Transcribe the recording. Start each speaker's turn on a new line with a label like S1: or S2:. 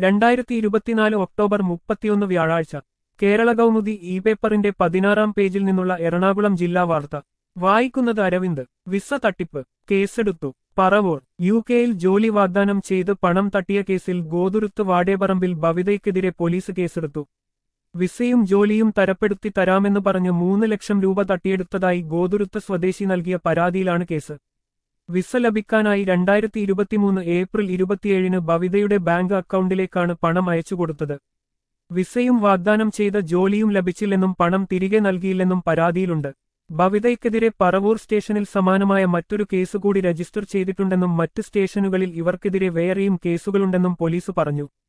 S1: രണ്ടായിരത്തി ഇരുപത്തിനാല് ഒക്ടോബർ മുപ്പത്തിയൊന്ന് വ്യാഴാഴ്ച കേരള കൗമുദി ഇ പേപ്പറിന്റെ പതിനാറാം പേജിൽ നിന്നുള്ള എറണാകുളം ജില്ലാ വാർത്ത വായിക്കുന്നത് അരവിന്ദ് വിസ തട്ടിപ്പ് കേസെടുത്തു പറവൂർ യു കെയിൽ ജോലി വാഗ്ദാനം ചെയ്ത് പണം തട്ടിയ കേസിൽ ഗോതുരുത്ത് വാടേപറമ്പിൽ ഭവിതയ്ക്കെതിരെ പോലീസ് കേസെടുത്തു വിസയും ജോലിയും തരപ്പെടുത്തി തരാമെന്ന് പറഞ്ഞ് മൂന്ന് ലക്ഷം രൂപ തട്ടിയെടുത്തതായി ഗോതുരുത്ത് സ്വദേശി നൽകിയ പരാതിയിലാണ് കേസ് വിസ ലഭിക്കാനായി രണ്ടായിരത്തി ഇരുപത്തിമൂന്ന് ഏപ്രിൽ ഇരുപത്തിയേഴിന് ഭവിതയുടെ ബാങ്ക് അക്കൗണ്ടിലേക്കാണ് പണം അയച്ചുകൊടുത്തത് വിസയും വാഗ്ദാനം ചെയ്ത ജോലിയും ലഭിച്ചില്ലെന്നും പണം തിരികെ നൽകിയില്ലെന്നും പരാതിയിലുണ്ട് ഭവിതയ്ക്കെതിരെ പറവൂർ സ്റ്റേഷനിൽ സമാനമായ മറ്റൊരു കേസ് കൂടി രജിസ്റ്റർ ചെയ്തിട്ടുണ്ടെന്നും മറ്റ് സ്റ്റേഷനുകളിൽ ഇവർക്കെതിരെ വേറെയും കേസുകളുണ്ടെന്നും പോലീസ് പറഞ്ഞു